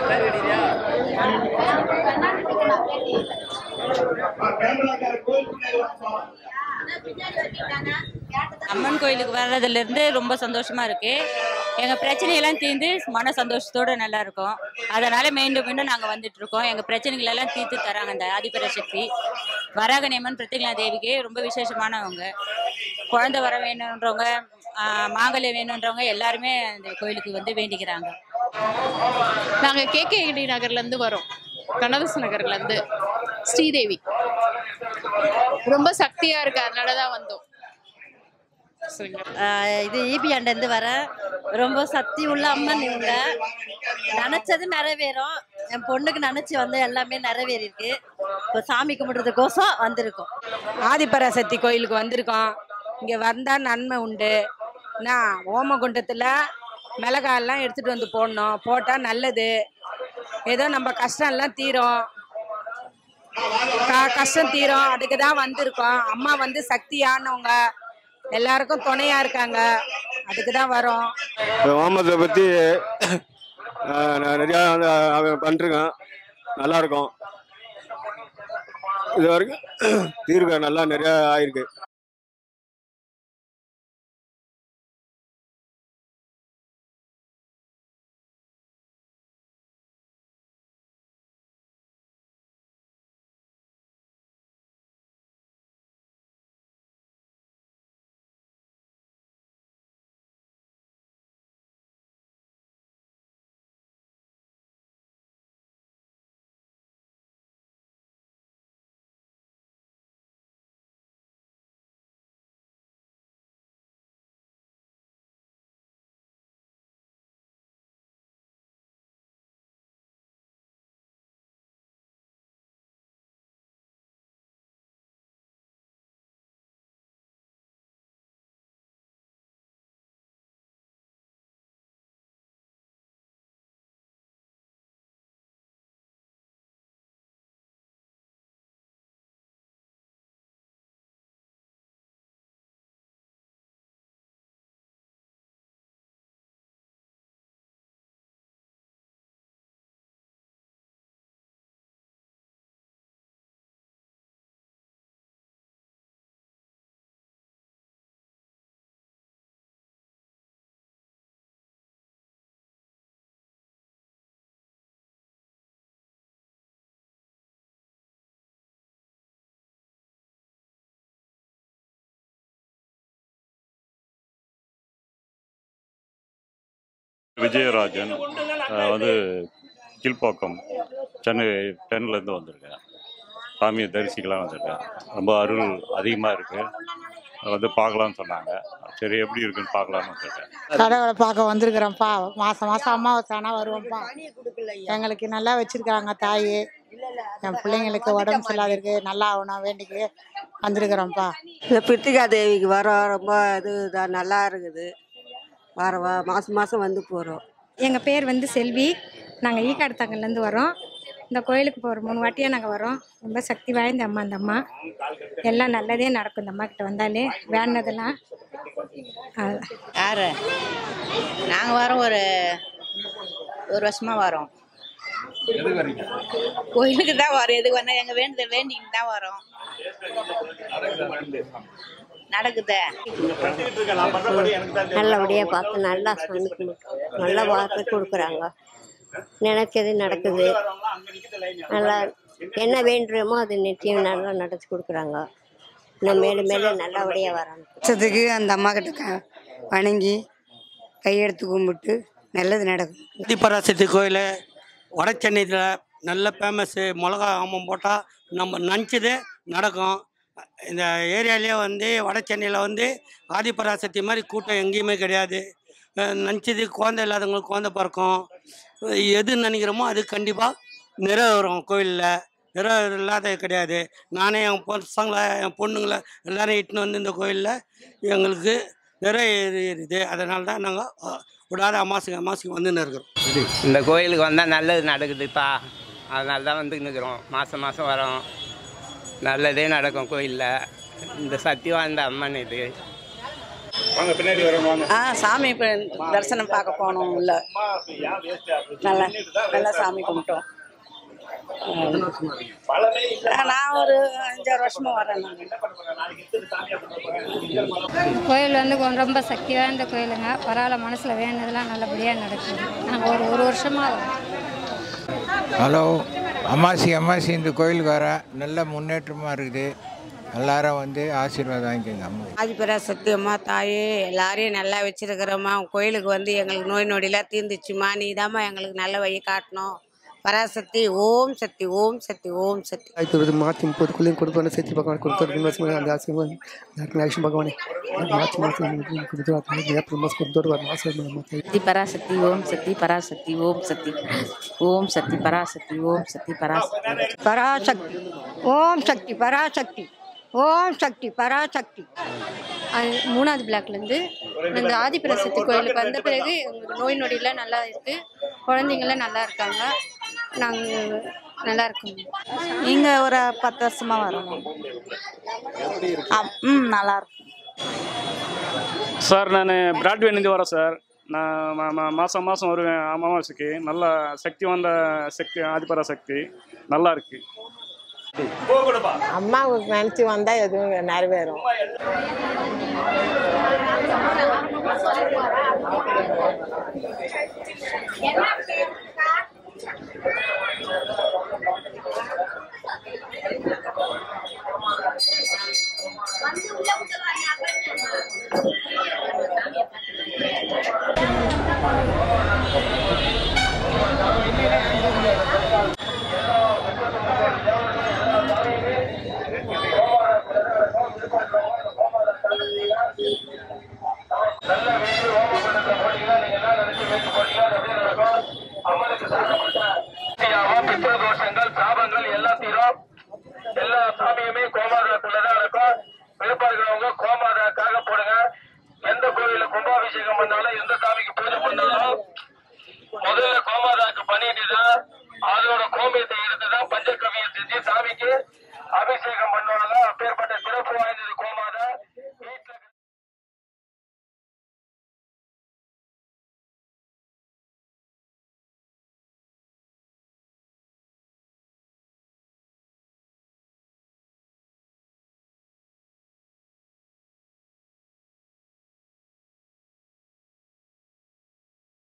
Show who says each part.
Speaker 1: அம்மன் கோயிலுக்கு வர்றதுலேருந்து ரொம்ப சந்தோஷமா இருக்கு எங்க பிரச்சனையெல்லாம் தீர்ந்து மன சந்தோஷத்தோட நல்லா இருக்கும் அதனால மீண்டும் மீண்டும் நாங்க வந்துட்டு இருக்கோம் எங்க பிரச்சனைகள் எல்லாம் தீர்த்து தராங்க இந்த ஆதிபராசக்தி வராகனியம்மன் பிரத்யங்கலா தேவிக்கு ரொம்ப விசேஷமானவங்க குழந்தை வர வேணுன்றவங்க ஆஹ், மாங்கல்யம் வேணுன்றவங்க எல்லாருமே இந்த கோயிலுக்கு வந்து வேண்டிக்கிறாங்க
Speaker 2: நாங்கள் கேகேடி நகர்லேருந்து வரோம் கண்ணதாச நகர்லேருந்து ஸ்ரீதேவி ரொம்ப சக்தியாக இருக்கு அதனால தான் வந்தோம் சொல்லுங்க
Speaker 3: ஆஹ் இது ஈபி இருந்து வரேன் ரொம்ப சக்தி உள்ள அம்மன் இவங்க நினைச்சது நிறைவேறும் என் பொண்ணுக்கு நினைச்சு வந்து எல்லாமே நிறைவேறிருக்கு இப்போ சாமி கும்பிடுறதுக்கோசம் வந்திருக்கோம்
Speaker 4: ஆதிபராசக்தி கோயிலுக்கு வந்திருக்கோம் இங்கே வந்தால் நன்மை உண்டு என்ன ஓமகுண்டத்தில் மிளகாயெல்லாம் எடுத்துகிட்டு வந்து போடணும் போட்டால் நல்லது ஏதோ நம்ம கஷ்டம் எல்லாம் தீரும் க கஷ்டம் தீரும் அதுக்கு தான் வந்திருக்கோம் அம்மா வந்து சக்தியானவங்க எல்லாருக்கும் துணையா இருக்காங்க அதுக்கு தான் வரோம்
Speaker 5: ஓமத்தை பற்றி நிறையா பண்ணிருக்கேன் நல்லா இருக்கும் இது வரைக்கும் தீர்வு நல்லா நிறையா ஆயிருக்கு
Speaker 6: விஜயராஜன் அஹ், வந்து கீழ்ப்பாக்கம் சென்னை டென்லேருந்து வந்திருக்கேன் சாமியை தரிசிக்கலாம் வந்திருக்கேன் ரொம்ப அருள் அதிகமாக இருக்குது வந்து பார்க்கலான்னு சொன்னாங்க சரி எப்படி இருக்குன்னு பார்க்கலான்னு வந்திருக்கேன்
Speaker 7: கடவுளை பார்க்க வந்திருக்கிறோம்ப்பா மாதம் மாதம் அமாவாசை ஆனால் வருவோம்ப்பா எங்களுக்கு நல்லா வச்சிருக்காங்க தாய் என் பிள்ளைங்களுக்கு உடம்பு சரியில்லாத இருக்கு நல்லா ஆகணும் வேண்டிக்கு வந்திருக்கிறோம்ப்பா
Speaker 8: இந்த பிருத்திகா தேவிக்கு வரோம் ரொம்ப இது இதா நல்லா இருக்குது வர வா மாதம் மாதம் வந்து போகிறோம்
Speaker 9: எங்கள் பேர் வந்து செல்வி நாங்கள் ஈக்காடுத்தாங்கல்லேருந்து வரோம் இந்த கோயிலுக்கு போகிற மூணு வாட்டியாக நாங்கள் வரோம் ரொம்ப சக்தி வாய்ந்த அம்மா அந்த அம்மா எல்லாம் நல்லதே நடக்கும் இந்த அம்மா கிட்ட வந்தாலே வேண்டதெல்லாம்
Speaker 1: யாரு நாங்கள் வரோம் ஒரு ஒரு வருஷமா வரோம் கோயிலுக்கு தான் வரோம் எதுக்கு வந்தா எங்க வேண்டுதல் வேண்டிக்கிட்டு தான் வரோம் நடக்குதே
Speaker 3: நல்லபடியாக பார்த்து நல்லா சாமி கும்பிட்டு நல்லா வார்த்தை கொடுக்குறாங்க நினைச்சது நடக்குது நல்லா என்ன வேண்டுமோ அது நிச்சயம் நல்லா நடத்தி கொடுக்குறாங்க இன்னும் மேலும் மேலும் நல்லபடியாக வரணும்
Speaker 7: வருஷத்துக்கு அந்த அம்மா கிட்ட க- வணங்கி கையெடுத்து கும்பிட்டு நல்லது நடக்கும்
Speaker 10: ஆதிபராசக்தி கோயில் வட சென்னையில் நல்ல ஃபேமஸ்ஸு மிளகா ஆமம் போட்டால் நம்ம நினச்சது நடக்கும் இந்த ஏரியாலேயே வந்து வட சென்னையில் வந்து ஆதிபராசக்தி மாதிரி கூட்டம் எங்கேயுமே கிடையாது நினச்சது குழந்தை இல்லாதவங்களுக்கு குழந்தை பிறக்கும் எது நினைக்கிறோமோ அது கண்டிப்பாக நிறைவேறும் கோயிலில் நிறைவேற இல்லாத கிடையாது நானே என் பசங்களை என் பொண்ணுங்களை எல்லாரையும் இட்டுன்னு வந்து இந்த கோயிலில் எங்களுக்கு நிறைவேறுது அதனால தான் நாங்கள் விடாத அமாசுக்கு அமாசுக்கு வந்துன்னு இருக்கிறோம்
Speaker 11: இந்த கோயிலுக்கு வந்தால் நல்லது நடக்குதுப்பா அதனால தான் வந்து நிற்கிறோம் மாதம் மாதம் வரோம் நல்லதே நடக்கும் கோயிலில் இந்த சக்தி வாய்ந்த அம்மன் இது
Speaker 12: வாங்க பின்னாடி வரோம் வாங்க
Speaker 13: ஆ சாமி இப்போ தரிசனம் பார்க்க போனோம் உள்ள நல்லா நல்லா சாமி கும்பிட்டோம் ஆ, நான் ஒரு அஞ்சாறு வருஷமா வரேன் நான்
Speaker 9: கோயில் வந்து கொ- ரொம்ப சக்தி வாய்ந்த கோயிலுங்க பரவாயில்ல மனசில் வேணுனதெல்லாம் நல்லபடியாக நடக்குது நாங்கள் ஒரு ஒரு வருஷமாக வரோம்
Speaker 14: ஹலோ அமாசி அமாசி இந்த கோயிலுக்கு வர நல்ல முன்னேற்றமாக இருக்குது எல்லாரும் வந்து ஆசீர்வாதம் வாங்கிக்கோங்க அம்மா
Speaker 15: ஆதிபரா சத்தியம்மா தாயே எல்லாரையும் நல்லா வச்சிருக்கிறோம்மா கோயிலுக்கு வந்து எங்களுக்கு நோய் நொடியெல்லாம் தீர்ந்துச்சுமா நீ எங்களுக்கு நல்ல வழி காட்டணும் பராசக்தி ஓம் சக்தி ஓம் சக்தி ஓம் சக்தி
Speaker 16: ಆಯ್ತು ಮಾತಿನ ಪೋದ್ಕೊಳ್ಳಿ ಕೊಡ್ಕೊಂಡು ಸತಿ ಭಗವಾನ್ ಕೊಡ್ತಾರೆ ನಿಮ್ಮ ಆಸೆ ಲಕ್ಷ್ಮಿ ಭಗವಾನೆ ಮಾತಿ ಮಾತಿ ಕುಡಿದು ಮಸ್ತ್ ಕೊಡ್ದೋರು ಆಸೆ ಮತ್ತೆ
Speaker 17: சக்தி பராசக்தி ஓம் சக்தி பராசக்தி ஓம் சக்தி ஓம் சக்தி பராசக்தி ஓம் சக்தி பராசக்தி
Speaker 18: பராசக்தி ஓம் சக்தி பராசக்தி ஓம் சக்தி பராசக்தி
Speaker 19: அது மூணாவது பிளாக்லேருந்து இந்த ஆதிபராசக்தி கோயிலுக்கு வந்த பிறகு எங்களுக்கு நோய் நொடியெல்லாம் நல்லா இருக்குது குழந்தைங்களாம் நல்லா இருக்காங்க நாங்கள் நல்லா இருக்கோம்
Speaker 17: இங்கே ஒரு பத்து வருஷமா வரோம் அப்- ம் நல்லா இருக்கும்
Speaker 12: சார் நான் பிராட்வேலேருந்து வரேன் சார் நான் மா- மா- மாதம் மாதம் வருவேன் அமாவாசைக்கு நல்ல சக்தி வந்த சக்தி ஆதிபரா சக்தி நல்லா இருக்கு
Speaker 20: அம்மாவுக்கு நினச்சி வந்தால் எதுவும் நிறைவேறும்
Speaker 21: பித்ருதோஷங்கள் சாபங்கள் எல்லாம் தீரும் எல்லா சாமியுமே கோமாதாக்குள்ளதான் இருக்கும் விருப்பம் இருக்கிறவங்க கோமாதாக்காக போடுங்க எந்த கோவில்ல கும்பாபிஷேகம் பண்ணாலும் எந்த சாமிக்கு பூஜை பண்ணாலும் முதல்ல கோமாதாக்கு பண்ணிட்டு தான் அதோட கோமியத்தை எடுத்து தான் பஞ்ச